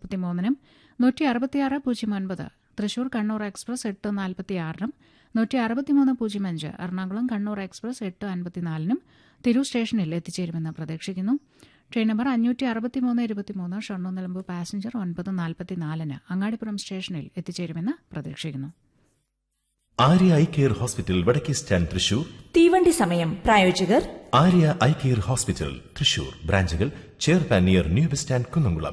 മുപ്പത്തിമൂന്നിനും നൂറ്റി അറുപത്തിയാറ് പൂജ്യം ഒൻപത് തൃശൂർ കണ്ണൂർ എക്സ്പ്രസ് എട്ട് നാൽപ്പത്തിയാറിനും നൂറ്റി അറുപത്തിമൂന്ന് പൂജ്യം അഞ്ച് എറണാകുളം കണ്ണൂർ എക്സ്പ്രസ് എട്ട് അൻപത്തിനാലിനും തിരൂർ സ്റ്റേഷനിൽ എത്തിച്ചേരുമെന്ന് പ്രതീക്ഷിക്കുന്നു ട്രെയിൻ നമ്പർ അഞ്ഞൂറ്റി അറുപത്തിമൂന്ന് ഇരുപത്തിമൂന്ന് ഷണ്ണൂർ നിലമ്പൂർ പാസഞ്ചർ ഒൻപത് നാൽപ്പത്തിനാലിന് അങ്ങാടിപ്പുറം സ്റ്റേഷനിൽ എത്തിച്ചേരുമെന്ന് പ്രതീക്ഷിക്കുന്നു ആര്യ ഐ കെയർ ഹോസ്പിറ്റൽ വടക്കേ സ്റ്റാൻഡ് തൃശൂർ തീവണ്ടി സമയം പ്രായോജകർ Arya eye care hospital Thrissur ബ്രാഞ്ചുകൾ ചെയർപാൻ near new bus stand Kunnamkulam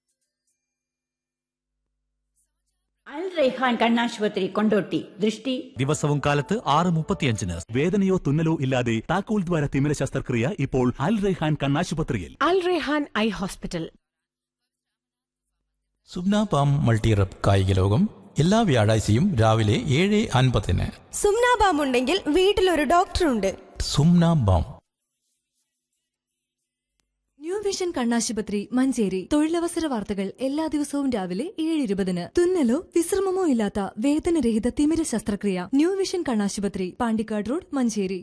Al Raihan കണ്ണാശുപത്രി കൊണ്ടോട്ടി ദൃഷ്ടി ദിവസവും കാലത്ത് ആറ് മുപ്പത്തിയഞ്ചിന് വേദനയോ തുന്നലോ ഇല്ലാതെ താക്കോൽ ദ്വാര തിമിര ശസ്ത്രക്രിയ ഇപ്പോൾ അൽ റെഹാൻ കണ്ണാശുപത്രിയിൽ Al Rehan eye hospital Sumna balm മൾട്ടിറപ്പ് കായിക ലോകം എല്ലാ വ്യാഴാഴ്ചയും രാവിലെ ഏഴ് അൻപതിന് സുംനാബാം ഉണ്ടെങ്കിൽ വീട്ടിലൊരു ഡോക്ടറുണ്ട് സുംന ബാം ന്യൂ വിഷൻ കണ്ണാശുപത്രി മഞ്ചേരി തൊഴിലവസര വാർത്തകൾ എല്ലാ ദിവസവും രാവിലെ ഏഴ് ഇരുപതിന് തുന്നലോ വിശ്രമമോ ഇല്ലാത്ത വേദനരഹിത തിമിര ശസ്ത്രക്രിയ ന്യൂ വിഷൻ കണ്ണാശുപത്രി Pandikkad road Manjeri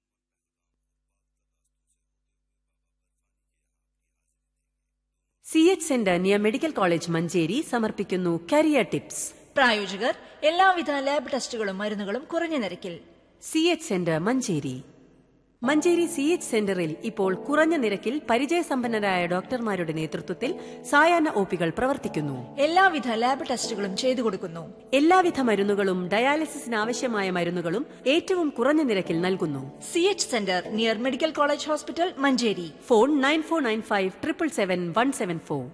C H centre near medical college Manjeri സമർപ്പിക്കുന്നു കരിയർ ടിപ്സ് പ്രായോജകർ എല്ലാവിധ ലാബ് ടെസ്റ്റുകളും മരുന്നുകളും കുറഞ്ഞ നിരക്കിൽ C H centre Manjeri Manjeri C H സെന്ററിൽ ഇപ്പോൾ കുറഞ്ഞ നിരക്കിൽ പരിചയസമ്പന്നരായ ഡോക്ടർമാരുടെ നേതൃത്വത്തിൽ സായാഹ്ന ഒപികൾ പ്രവർത്തിക്കുന്നു എല്ലാവിധ ലാബ് ടെസ്റ്റുകളും ചെയ്തു കൊടുക്കുന്നു എല്ലാവിധ മരുന്നുകളും ഡയാലിസിസിന് ആവശ്യമായ മരുന്നുകളും ഏറ്റവും കുറഞ്ഞ നിരക്കിൽ നൽകുന്നു C H centre near medical college hospital Manjeri phone nine four nine five triple seven one seven four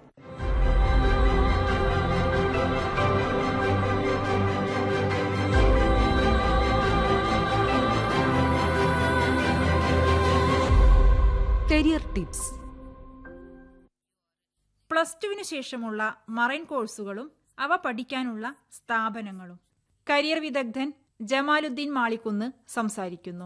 career tips plus ടുവിന് ശേഷമുള്ള മറൈൻ കോഴ്സുകളും അവ പഠിക്കാനുള്ള സ്ഥാപനങ്ങളും കരിയർ വിദഗ്ധൻ ജമാലുദ്ദീൻ മാളിക്കുന്ന് സംസാരിക്കുന്നു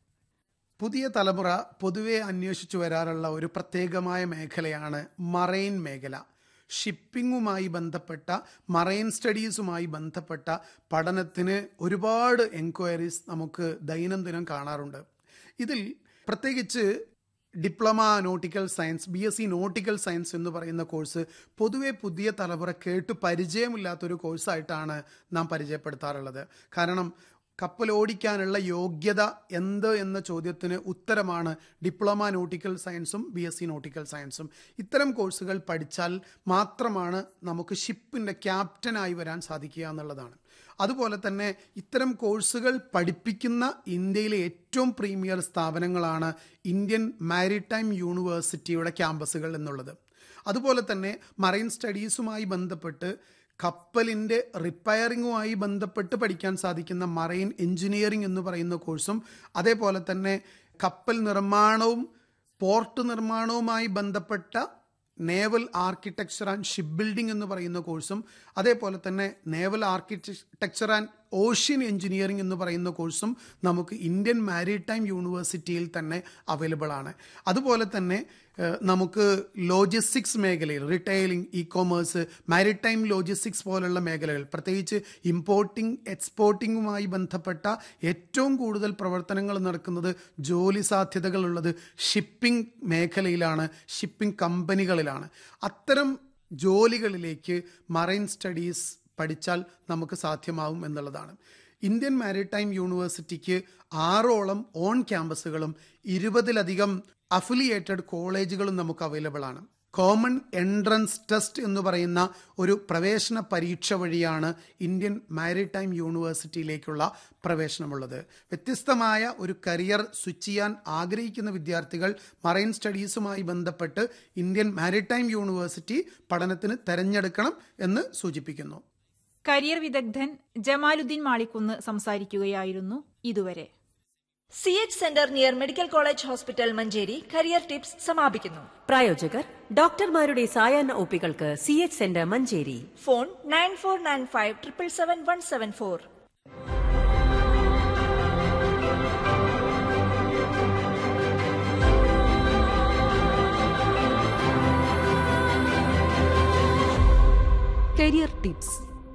പുതിയ തലമുറ പൊതുവെ അന്വേഷിച്ചു വരാറുള്ള ഒരു പ്രത്യേകമായ മേഖലയാണ് മറൈൻ മേഖല ഷിപ്പിങ്ങുമായി ബന്ധപ്പെട്ട മറൈൻ സ്റ്റഡീസുമായി ബന്ധപ്പെട്ട പഠനത്തിന് ഒരുപാട് എൻക്വയറീസ് നമുക്ക് ദൈനംദിനം കാണാറുണ്ട് ഇതിൽ പ്രത്യേകിച്ച് diploma nautical science B S C nautical science എന്ന് പറയുന്ന കോഴ്സ് പൊതുവെ പുതിയ തലമുറ കേട്ട് പരിചയമില്ലാത്തൊരു കോഴ്സായിട്ടാണ് നാം പരിചയപ്പെടുത്താറുള്ളത് കാരണം കപ്പൽ ഓടിക്കാനുള്ള യോഗ്യത എന്ത് എന്ന ചോദ്യത്തിന് ഉത്തരമാണ് ഡിപ്ലോമ നോട്ടിക്കൽ സയൻസും ബി എസ് സി നോട്ടിക്കൽ സയൻസും ഇത്തരം കോഴ്സുകൾ പഠിച്ചാൽ മാത്രമാണ് നമുക്ക് ഷിപ്പിൻ്റെ ക്യാപ്റ്റനായി വരാൻ സാധിക്കുക എന്നുള്ളതാണ് അതുപോലെ തന്നെ ഇത്തരം കോഴ്സുകൾ പഠിപ്പിക്കുന്ന ഇന്ത്യയിലെ ഏറ്റവും പ്രീമിയർ സ്ഥാപനങ്ങളാണ് ഇന്ത്യൻ മാരിടൈം യൂണിവേഴ്സിറ്റിയുടെ ക്യാമ്പസുകൾ എന്നുള്ളത് അതുപോലെ തന്നെ മറൈൻ സ്റ്റഡീസുമായി ബന്ധപ്പെട്ട് കപ്പലിൻ്റെ റിപ്പയറിങ്ങുമായി ബന്ധപ്പെട്ട് പഠിക്കാൻ സാധിക്കുന്ന മറൈൻ എഞ്ചിനീയറിംഗ് എന്ന് പറയുന്ന കോഴ്സും അതേപോലെ തന്നെ കപ്പൽ നിർമ്മാണവും പോർട്ട് നിർമ്മാണവുമായി ബന്ധപ്പെട്ട naval architecture and ship building എന്ന് പറയുന്ന കോഴ്സും അതേപോലെ തന്നെ naval architecture and ocean engineering എന്ന് പറയുന്ന കോഴ്സും നമുക്ക് ഇന്ത്യൻ മാരിടൈം യൂണിവേഴ്സിറ്റിയിൽ തന്നെ അവൈലബിൾ ആണ് അതുപോലെ തന്നെ നമുക്ക് ലോജിസ്റ്റിക്സ് മേഖലയിൽ retailing e commerce maritime logistics പോലുള്ള മേഖലകൾ പ്രത്യേകിച്ച് ഇമ്പോർട്ടിംഗ് എക്സ്പോർട്ടിങ്ങുമായി ബന്ധപ്പെട്ട ഏറ്റവും കൂടുതൽ പ്രവർത്തനങ്ങൾ നടക്കുന്നത് ജോലി സാധ്യതകളുള്ളത് ഷിപ്പിംഗ് മേഖലയിലാണ് ഷിപ്പിംഗ് കമ്പനികളിലാണ് അത്തരം ജോലികളിലേക്ക് മറൈൻ സ്റ്റഡീസ് പഠിച്ചാൽ നമുക്ക് സാധ്യമാവും എന്നുള്ളതാണ് ഇന്ത്യൻ മാരിടൈം യൂണിവേഴ്സിറ്റിക്ക് ആറോളം ഓൺ ക്യാമ്പസുകളും ഇരുപതിലധികം അഫിലിയേറ്റഡ് കോളേജുകളും നമുക്ക് അവൈലബിൾ ആണ് കോമൺ എൻട്രൻസ് ടെസ്റ്റ് എന്ന് പറയുന്ന ഒരു പ്രവേശന പരീക്ഷ വഴിയാണ് ഇന്ത്യൻ മാരിടൈം യൂണിവേഴ്സിറ്റിയിലേക്കുള്ള പ്രവേശനമുള്ളത് വ്യത്യസ്തമായ ഒരു കരിയർ സ്വിച്ച് ചെയ്യാൻ ആഗ്രഹിക്കുന്ന വിദ്യാർത്ഥികൾ മറൈൻ സ്റ്റഡീസുമായി ബന്ധപ്പെട്ട് ഇന്ത്യൻ മാരിടൈം യൂണിവേഴ്സിറ്റി പഠനത്തിന് തെരഞ്ഞെടുക്കണം എന്ന് സൂചിപ്പിക്കുന്നു കരിയർ വിദഗ്ധൻ ജമാലുദ്ദീൻ മാളിക്കുന്ന് സംസാരിക്കുകയായിരുന്നു ഇതുവരെ C H centre near medical college hospital Manjeri career tips സമാപിക്കുന്നു പ്രായോജകർ ഡോക്ടർമാരുടെ സായാഹ്ന ഒപികൾക്ക് C H centre Manjeri phone nine four nine five triple seven one seven four career tips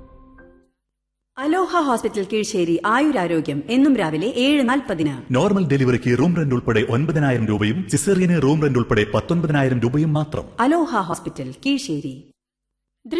Aloha hospital Keezhissery ആയുരാരോഗ്യം എന്നും രാവിലെ ഏഴ് നാൽപ്പതിന് നോർമൽ ഡെലിവറിക്ക് റൂം റെന്റ് ഉൾപ്പെടെ ഒൻപതിനായിരം രൂപയും സിസേറിയന് റൂം റെന്റ് ഉൾപ്പെടെ പത്തൊൻപതിനായിരം രൂപയും മാത്രം അലോഹ ഹോസ്പിറ്റൽ കീഴ്ശ്ശേരി